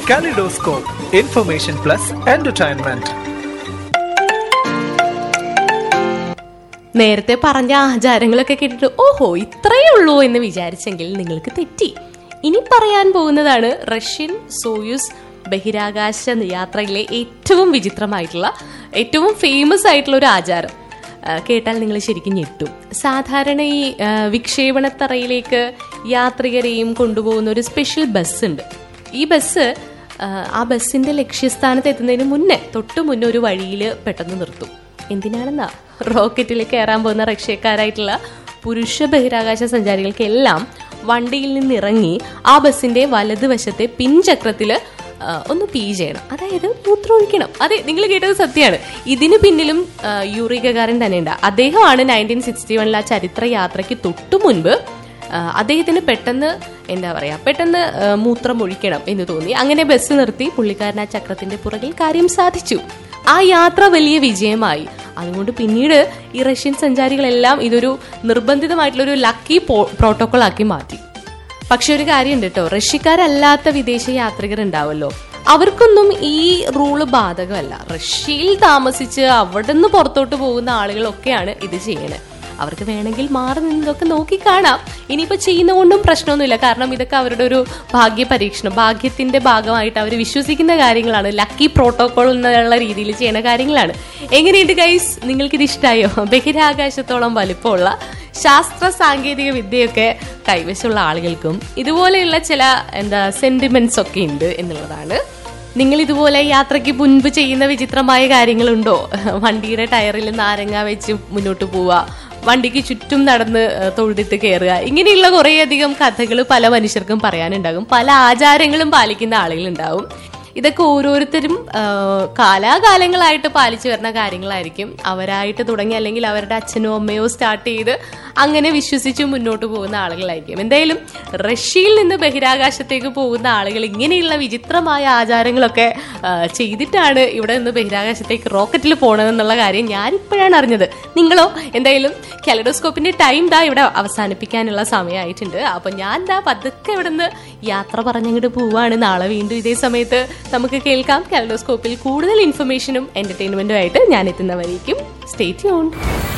Kaleidoscope, information plus entertainment. നേരത്തെ പറഞ്ഞ ആചാരങ്ങളൊക്കെ കേട്ടിട്ട് ഓഹോ ഇത്രയേ ഉള്ളൂ എന്ന് വിചാരിച്ചെങ്കിൽ നിങ്ങൾക്ക് തെറ്റി ഇനി പറയാൻ പോകുന്നതാണ് റഷ്യൻ സോയുസ് ബഹിരാകാശ യാത്രയിലെ ഏറ്റവും വിചിത്രമായിട്ടുള്ള ഏറ്റവും ഫേമസ് ആയിട്ടുള്ള ഒരു ആചാരം ആ, കേട്ടാൽ നിങ്ങൾ ശരിക്കും ഞെട്ടും സാധാരണ ഈ ആ, വിക്ഷേപണത്തറയിലേക്ക് യാത്രികരെയും കൊണ്ടുപോകുന്ന ഒരു സ്പെഷ്യൽ ബസ് ഉണ്ട് ഈ ബസ് ആ, ആ ബസ്സിന്റെ ലക്ഷ്യസ്ഥാനത്ത് എത്തുന്നതിന് മുന്നേ തൊട്ട് മുന്നേ ഒരു വഴിയിൽ പെട്ടെന്ന് നിർത്തും എന്തിനാണെന്നാ റോക്കറ്റിൽ കയറാൻ പോകുന്ന റഷ്യക്കാരായിട്ടുള്ള പുരുഷ ബഹിരാകാശ സഞ്ചാരികൾക്കെല്ലാം വണ്ടിയിൽ നിന്നിറങ്ങി ആ ബസ്സിന്റെ വലതുവശത്തെ പിൻചക്രത്തില് ആ, ഒന്ന് പീ ചെയ്യണം അതായത് മൂത്രമൊഴിക്കണം അതെ നിങ്ങൾ കേട്ടത് സത്യമാണ് ഇതിന് പിന്നിലും ആ, യൂറി ഗഗാറിൻ തന്നെയുണ്ട് അദ്ദേഹമാണ് നയൻറ്റീൻ സിക്സ്റ്റി വണ്ണിൽ ആ ചരിത്ര യാത്രയ്ക്ക് തൊട്ടു മുൻപ് ആ, അദ്ദേഹത്തിന് പെട്ടെന്ന് എന്താ പറയാ പെട്ടെന്ന് ആ, മൂത്രം ഒഴിക്കണം എന്ന് തോന്നി അങ്ങനെ ബസ് നിർത്തി പുള്ളിക്കാരൻ ആ ചക്രത്തിന്റെ പുറകിൽ കാര്യം സാധിച്ചു ആ യാത്ര വലിയ വിജയമായി അതുകൊണ്ട് പിന്നീട് ഈ റഷ്യൻ സഞ്ചാരികളെല്ലാം ഇതൊരു നിർബന്ധിതമായിട്ടുള്ള ഒരു ലക്കി പ്രോട്ടോകോൾ ആക്കി മാറ്റി പക്ഷെ ഒരു കാര്യമുണ്ട് കേട്ടോ റഷ്യക്കാരല്ലാത്ത വിദേശ യാത്രികർ ഉണ്ടാവുമല്ലോ അവർക്കൊന്നും ഈ റൂള് ബാധകമല്ല റഷ്യയിൽ താമസിച്ച് അവിടെ നിന്ന് പുറത്തോട്ട് പോകുന്ന ആളുകളൊക്കെയാണ് ഇത് ചെയ്യണത് അവർക്ക് വേണമെങ്കിൽ മാറി നിന്നതൊക്കെ നോക്കി കാണാം ഇനിയിപ്പോ ചെയ്യുന്നതുകൊണ്ടും പ്രശ്നമൊന്നുമില്ല കാരണം ഇതൊക്കെ അവരുടെ ഒരു ഭാഗ്യ പരീക്ഷണം ഭാഗ്യത്തിന്റെ ഭാഗമായിട്ട് അവർ വിശ്വസിക്കുന്ന കാര്യങ്ങളാണ് ലക്കി പ്രോട്ടോകോൾ എന്നുള്ള രീതിയിൽ ചെയ്യുന്ന കാര്യങ്ങളാണ് എങ്ങനെയുണ്ട് ഗൈസ് നിങ്ങൾക്കിത് ഇഷ്ടമായോ ബഹിരാകാശത്തോളം വലിപ്പമുള്ള ശാസ്ത്ര സാങ്കേതിക വിദ്യയൊക്കെ കൈവശമുള്ള ആളുകൾക്കും ഇതുപോലെയുള്ള ചില എന്താ സെന്റിമെന്റ്സ് ഒക്കെ ഉണ്ട് എന്നുള്ളതാണ് നിങ്ങൾ ഇതുപോലെ യാത്രയ്ക്ക് മുൻപ് ചെയ്യുന്ന വിചിത്രമായ കാര്യങ്ങളുണ്ടോ വണ്ടിയുടെ ടയറിൽ നാരങ്ങ വെച്ച് മുന്നോട്ട് പോവുക വണ്ടിക്ക് ചുറ്റും നടന്ന് ഏഹ്, തൊഴുതിട്ട് കയറുക ഇങ്ങനെയുള്ള കുറേയധികം കഥകൾ പല മനുഷ്യർക്കും പറയാനുണ്ടാകും പല ആചാരങ്ങളും പാലിക്കുന്ന ആളുകളുണ്ടാവും ഇതൊക്കെ ഓരോരുത്തരും ആ, കാലാകാലങ്ങളായിട്ട് പാലിച്ചു വരുന്ന കാര്യങ്ങളായിരിക്കും അവരായിട്ട് തുടങ്ങി അല്ലെങ്കിൽ അവരുടെ അച്ഛനോ അമ്മയോ സ്റ്റാർട്ട് ചെയ്ത് അങ്ങനെ വിശ്വസിച്ച് മുന്നോട്ട് പോകുന്ന ആളുകളായിരിക്കും എന്തായാലും റഷ്യയിൽ നിന്ന് ബഹിരാകാശത്തേക്ക് പോകുന്ന ആളുകൾ ഇങ്ങനെയുള്ള വിചിത്രമായ ആചാരങ്ങളൊക്കെ ആ, ചെയ്തിട്ടാണ് ഇവിടെ നിന്ന് ബഹിരാകാശത്തേക്ക് റോക്കറ്റിൽ പോകണമെന്നുള്ള കാര്യം ഞാനിപ്പോഴാണ് അറിഞ്ഞത് നിങ്ങളോ എന്തായാലും കാലഡോസ്കോപ്പിന്റെ ടൈം ദാ ഇവിടെ അവസാനിപ്പിക്കാനുള്ള സമയമായിട്ടുണ്ട് അപ്പൊ ഞാൻ ദാ പതുക്കെ ഇവിടെ നിന്ന് യാത്ര പറഞ്ഞങ്ങോട്ട് പോവാണ് നാളെ വീണ്ടും ഇതേ സമയത്ത് നമുക്ക് കേൾക്കാം കാലഡോസ്കോപ്പിൽ കൂടുതൽ ഇൻഫർമേഷനും എന്റർടൈൻമെന്റും ആയിട്ട് ഞാൻ എത്തുന്നവരേക്കും സ്റ്റേ ട്യൂൺഡ്